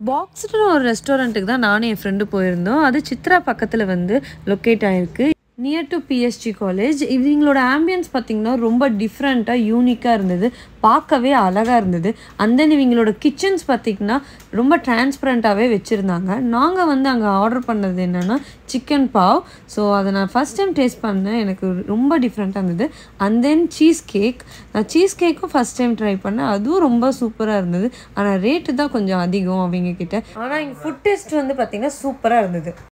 boxed ஒரு ரெஸ்டாரண்ட்டுக்கு தான் நானும் என் ஃப்ரெண்டு போயிருந்தோம் அது சித்ரா பக்கத்தில் வந்து லொக்கேட் ஆகிருக்கு நியர் டு பிஎஸ்ஜி காலேஜ் இவங்களோட ஆம்பியன்ஸ் பார்த்திங்கன்னா ரொம்ப டிஃப்ரெண்ட்டாக யூனிக்காக இருந்தது பார்க்கவே அழகாக இருந்தது அந்த இவங்களோட கிச்சன்ஸ் பார்த்திங்கன்னா ரொம்ப டிரான்ஸ்பரண்ட்டாகவே வச்சுருந்தாங்க நாங்கள் வந்து அங்கே ஆர்டர் பண்ணது என்னென்னா சிக்கன் பாவ் ஸோ அதை நான் ஃபஸ்ட் டைம் டேஸ்ட் பண்ணேன் எனக்கு ரொம்ப டிஃப்ரெண்ட்டாக இருந்தது அண்ட் தென் சீஸ் கேக் நான் சீஸ் கேக்கும் ஃபஸ்ட் டைம் ட்ரை பண்ணேன் அதுவும் ரொம்ப சூப்பராக இருந்தது ஆனால் ரேட்டு தான் கொஞ்சம் அதிகம் அவங்க கிட்ட ஆனால் இங்கே ஃபுட் டேஸ்ட் வந்து பார்த்திங்கன்னா சூப்பராக இருந்தது